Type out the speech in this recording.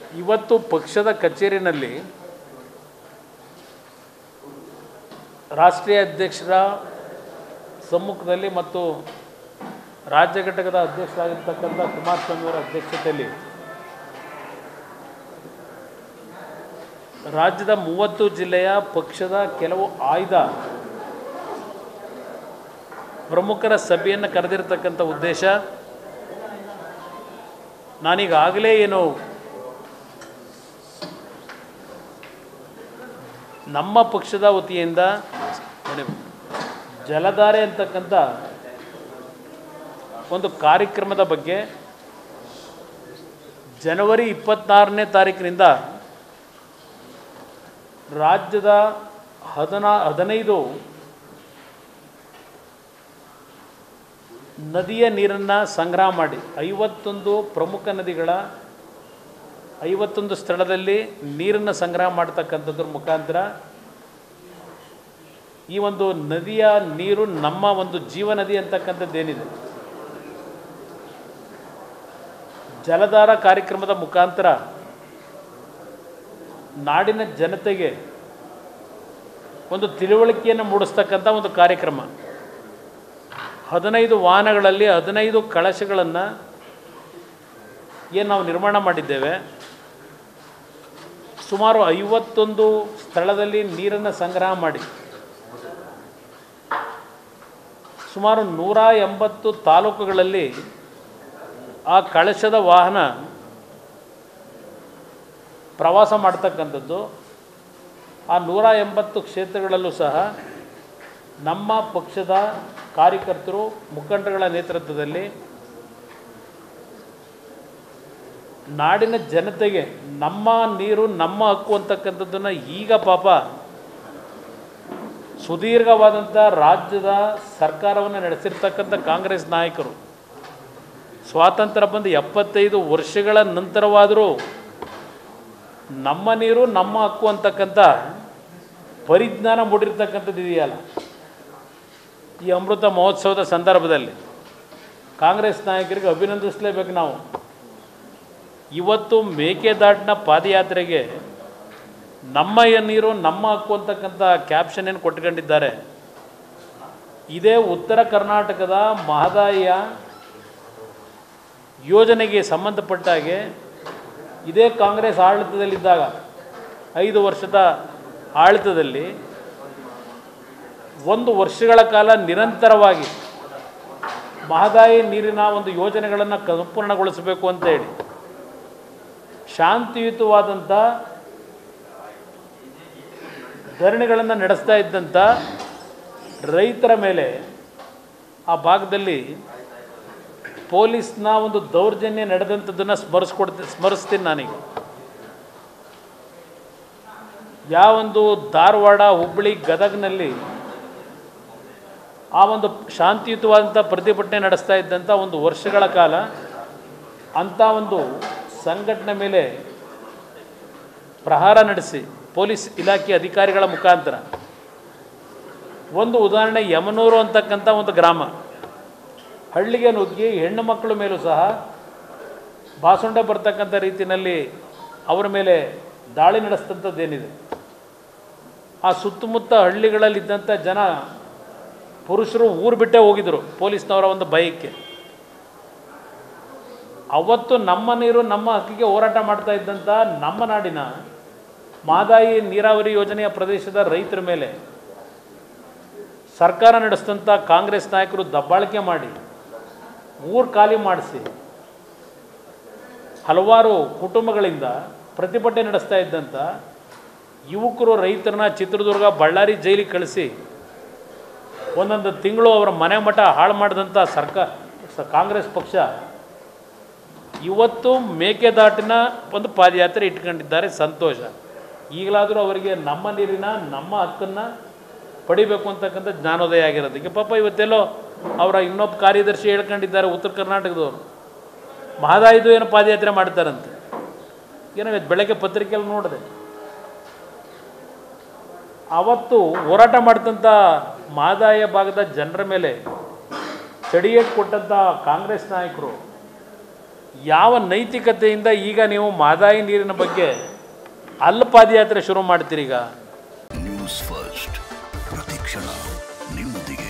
ಇವತ್ತು ಪಕ್ಷದ ಕಚೇರಿನಲ್ಲಿ ರಾಷ್ಟ್ರೀಯ ಅಧ್ಯಕ್ಷರ ಸಮ್ಮುಖದಲ್ಲಿ ಮತ್ತು ರಾಜ್ಯ ಘಟಕದ ಅಧ್ಯಕ್ಷರಾಗಿರ್ತಕ್ಕಂಥ ಕುಮಾರಸ್ವಾಮಿಯವರ ಅಧ್ಯಕ್ಷತೆಯಲ್ಲಿ ರಾಜ್ಯದ ಮೂವತ್ತು ಜಿಲ್ಲೆಯ ಪಕ್ಷದ ಕೆಲವು ಆಯ್ದ ಪ್ರಮುಖರ ಸಭೆಯನ್ನು ಕರೆದಿರ್ತಕ್ಕಂಥ ಉದ್ದೇಶ ನಾನೀಗಾಗಲೇ ಏನು ನಮ್ಮ ಪಕ್ಷದ ವತಿಯಿಂದ ನೋಡಿ, ಜಲಧಾರೆ ಅಂತಕ್ಕಂಥ ಒಂದು ಕಾರ್ಯಕ್ರಮದ ಬಗ್ಗೆ ಜನವರಿ ಇಪ್ಪತ್ತಾರನೇ ತಾರೀಕಿನಿಂದ ರಾಜ್ಯದ ಹದಿನಾ ಹದಿನೈದು ನದಿಯ ನೀರನ್ನು ಸಂಗ್ರಹ ಮಾಡಿ ಐವತ್ತೊಂದು ಪ್ರಮುಖ ನದಿಗಳ ಐವತ್ತೊಂದು ಸ್ಥಳದಲ್ಲಿ ನೀರನ್ನು ಸಂಗ್ರಹ ಮಾಡ್ತಕ್ಕಂಥದ್ರ ಮುಖಾಂತರ ಈ ಒಂದು ನದಿಯ ನೀರು ನಮ್ಮ ಒಂದು ಜೀವ ನದಿ ಅಂತಕ್ಕಂಥದ್ದೇನಿದೆ ಜಲಧಾರ ಕಾರ್ಯಕ್ರಮದ ಮುಖಾಂತರ ನಾಡಿನ ಜನತೆಗೆ ಒಂದು ತಿಳುವಳಿಕೆಯನ್ನು ಮೂಡಿಸ್ತಕ್ಕಂಥ ಒಂದು ಕಾರ್ಯಕ್ರಮ ಹದಿನೈದು ವಾಹನಗಳಲ್ಲಿ ಹದಿನೈದು ಕಳಶಗಳನ್ನು ಏನು ನಾವು ನಿರ್ಮಾಣ ಮಾಡಿದ್ದೇವೆ ಸುಮಾರು ಐವತ್ತೊಂದು ಸ್ಥಳದಲ್ಲಿ ನೀರನ್ನು ಸಂಗ್ರಹ ಮಾಡಿ ಸುಮಾರು ನೂರ ಎಂಬತ್ತು ತಾಲೂಕುಗಳಲ್ಲಿ ಆ ಕಳಶದ ವಾಹನ ಪ್ರವಾಸ ಮಾಡ್ತಕ್ಕಂಥದ್ದು ಆ ನೂರ ಎಂಬತ್ತು ಕ್ಷೇತ್ರಗಳಲ್ಲೂ ಸಹ ನಮ್ಮ ಪಕ್ಷದ ಕಾರ್ಯಕರ್ತರು ಮುಖಂಡರುಗಳ ನೇತೃತ್ವದಲ್ಲಿ ನಾಡಿನ ಜನತೆಗೆ ನಮ್ಮ ನೀರು ನಮ್ಮ ಹಕ್ಕು ಅಂತಕ್ಕಂಥದ್ದನ್ನು ಈಗ ಪಾಪ ಸುದೀರ್ಘವಾದಂಥ ರಾಜ್ಯದ ಸರ್ಕಾರವನ್ನು ನಡೆಸಿರ್ತಕ್ಕಂಥ ಕಾಂಗ್ರೆಸ್ ನಾಯಕರು ಸ್ವಾತಂತ್ರ್ಯ ಬಂದು ಎಪ್ಪತ್ತೈದು ವರ್ಷಗಳ ನಂತರವಾದರೂ ನಮ್ಮ ನೀರು ನಮ್ಮ ಹಕ್ಕು ಅಂತಕ್ಕಂಥ ಪರಿಜ್ಞಾನ ಮೂಡಿರ್ತಕ್ಕಂಥದ್ದು ಇದೆಯಲ್ಲ ಈ ಅಮೃತ ಮಹೋತ್ಸವದ ಸಂದರ್ಭದಲ್ಲಿ ಕಾಂಗ್ರೆಸ್ ನಾಯಕರಿಗೆ ಅಭಿನಂದಿಸಲೇಬೇಕು ನಾವು ಇವತ್ತು ಮೇಕೆದಾಟಿನ ಪಾದಯಾತ್ರೆಗೆ ನಮ್ಮ ನೀರು ನಮ್ಮ ಹಕ್ಕು ಅಂತಕ್ಕಂಥ ಕ್ಯಾಪ್ಷನ್ ಏನು ಕೊಟ್ಕೊಂಡಿದ್ದಾರೆ ಇದೇ ಉತ್ತರ ಕರ್ನಾಟಕದ ಮಹದಾಯಿಯ ಯೋಜನೆಗೆ ಸಂಬಂಧಪಟ್ಟ ಹಾಗೆ ಇದೇ ಕಾಂಗ್ರೆಸ್ ಆಡಳಿತದಲ್ಲಿದ್ದಾಗ ಐದು ವರ್ಷದ ಆಡಳಿತದಲ್ಲಿ ಒಂದು ವರ್ಷಗಳ ಕಾಲ ನಿರಂತರವಾಗಿ ಮಹದಾಯಿ ನೀರಿನ ಒಂದು ಯೋಜನೆಗಳನ್ನು ಸಂಪೂರ್ಣಗೊಳಿಸಬೇಕು ಅಂತೇಳಿ ಶಾಂತಿಯುತವಾದಂಥ ಧರಣಿಗಳನ್ನು ನಡೆಸ್ತಾ ಇದ್ದಂಥ ರೈತರ ಮೇಲೆ ಆ ಭಾಗದಲ್ಲಿ ಪೊಲೀಸ್ನ ಒಂದು ದೌರ್ಜನ್ಯ ನಡೆದಂಥದ್ದನ್ನು ಸ್ಮರಿಸ್ಕೊಡ್ತಿ ಸ್ಮರಿಸ್ತೀನಿ ನಾನೀಗ ಯಾವೊಂದು ಧಾರವಾಡ ಹುಬ್ಬಳ್ಳಿ ಗದಗ್ನಲ್ಲಿ ಆ ಒಂದು ಶಾಂತಿಯುತವಾದಂಥ ಪ್ರತಿಭಟನೆ ನಡೆಸ್ತಾ ಇದ್ದಂಥ ಒಂದು ವರ್ಷಗಳ ಕಾಲ ಅಂಥ ಒಂದು ಸಂಘಟನೆ ಮೇಲೆ ಪ್ರಹಾರ ನಡೆಸಿ ಪೊಲೀಸ್ ಇಲಾಖೆ ಅಧಿಕಾರಿಗಳ ಮುಖಾಂತರ ಒಂದು ಉದಾಹರಣೆ ಯಮನೂರು ಅಂತಕ್ಕಂಥ ಒಂದು ಗ್ರಾಮ ಹಳ್ಳಿಗೆ ನುಗ್ಗಿ ಹೆಣ್ಣು ಮಕ್ಕಳ ಮೇಲೂ ಸಹ ಬಾಸುಂಡ ಬರ್ತಕ್ಕಂಥ ರೀತಿಯಲ್ಲಿ ಅವರ ಮೇಲೆ ದಾಳಿ ನಡೆಸ್ತಂಥದ್ದೇನಿದೆ ಆ ಸುತ್ತಮುತ್ತ ಹಳ್ಳಿಗಳಲ್ಲಿದ್ದಂಥ ಜನ ಪುರುಷರು ಊರು ಬಿಟ್ಟೇ ಹೋಗಿದ್ರು ಪೊಲೀಸ್ನವರ ಒಂದು ಭಯಕ್ಕೆ ಅವತ್ತು ನಮ್ಮ ನೀರು ನಮ್ಮ ಹಕ್ಕಿಗೆ ಹೋರಾಟ ಮಾಡ್ತಾ ಇದ್ದಂಥ ನಮ್ಮ ನಾಡಿನ ಮಾದಾಯಿ ನೀರಾವರಿ ಯೋಜನೆಯ ಪ್ರದೇಶದ ರೈತರ ಮೇಲೆ ಸರ್ಕಾರ ನಡೆಸಿದಂಥ ಕಾಂಗ್ರೆಸ್ ನಾಯಕರು ದಬ್ಬಾಳಿಕೆ ಮಾಡಿ ಊರು ಖಾಲಿ ಮಾಡಿಸಿ ಹಲವಾರು ಕುಟುಂಬಗಳಿಂದ ಪ್ರತಿಭಟನೆ ನಡೆಸ್ತಾ ಇದ್ದಂಥ ಯುವಕರು ರೈತರನ್ನ ಚಿತ್ರದುರ್ಗ ಬಳ್ಳಾರಿ ಜೈಲಿಗೆ ಕಳಿಸಿ ಒಂದೊಂದು ತಿಂಗಳು ಅವರ ಮನೆ ಮಠ ಹಾಳು ಮಾಡಿದಂಥ ಸರ್ಕಾರ ಸ- ಕಾಂಗ್ರೆಸ್ ಪಕ್ಷ ಇವತ್ತು ಮೇಕೆದಾಟಿನ ಒಂದು ಪಾದಯಾತ್ರೆ ಇಟ್ಕೊಂಡಿದ್ದಾರೆ ಸಂತೋಷ ಈಗಲಾದರೂ ಅವರಿಗೆ ನಮ್ಮ ನೀರಿನ ನಮ್ಮ ಹಕ್ಕನ್ನು ಪಡಿಬೇಕು ಅಂತಕ್ಕಂಥ ಜ್ಞಾನೋದಯ ಆಗಿರೋದಕ್ಕೆ ಪಾಪ ಇವತ್ತೆಲ್ಲೋ ಅವರ ಇನ್ನೊಬ್ಬ ಕಾರ್ಯದರ್ಶಿ ಹೇಳ್ಕೊಂಡಿದ್ದಾರೆ ಉತ್ತರ ಕರ್ನಾಟಕದವರು ಮಹದಾಯಿದು ಏನೋ ಪಾದಯಾತ್ರೆ ಮಾಡ್ತಾರಂತೆ ಏನೋ ಇವತ್ತು ಬೆಳಗ್ಗೆ ಪತ್ರಿಕೆಯಲ್ಲಿ ನೋಡಿದೆ ಅವತ್ತು ಹೋರಾಟ ಮಾಡಿದಂಥ ಮಹದಾಯ ಭಾಗದ ಜನರ ಮೇಲೆ ಚಡಿಯೇಟ್ ಕೊಟ್ಟಂಥ ಕಾಂಗ್ರೆಸ್ ನಾಯಕರು ಯಾವ ನೈತಿಕತೆಯಿಂದ ಈಗ ನೀವು ಮಾದಾಯಿ ನೀರಿನ ಬಗ್ಗೆ ಅಲ್ಲಿ ಪಾದಯಾತ್ರೆ ಶುರು ಮಾಡ್ತೀರೀಗ ನ್ಯೂಸ್ ಫಸ್ಟ್ ಪ್ರತಿಕ್ಷಣ ನಿಮ್ಮೊಂದಿಗೆ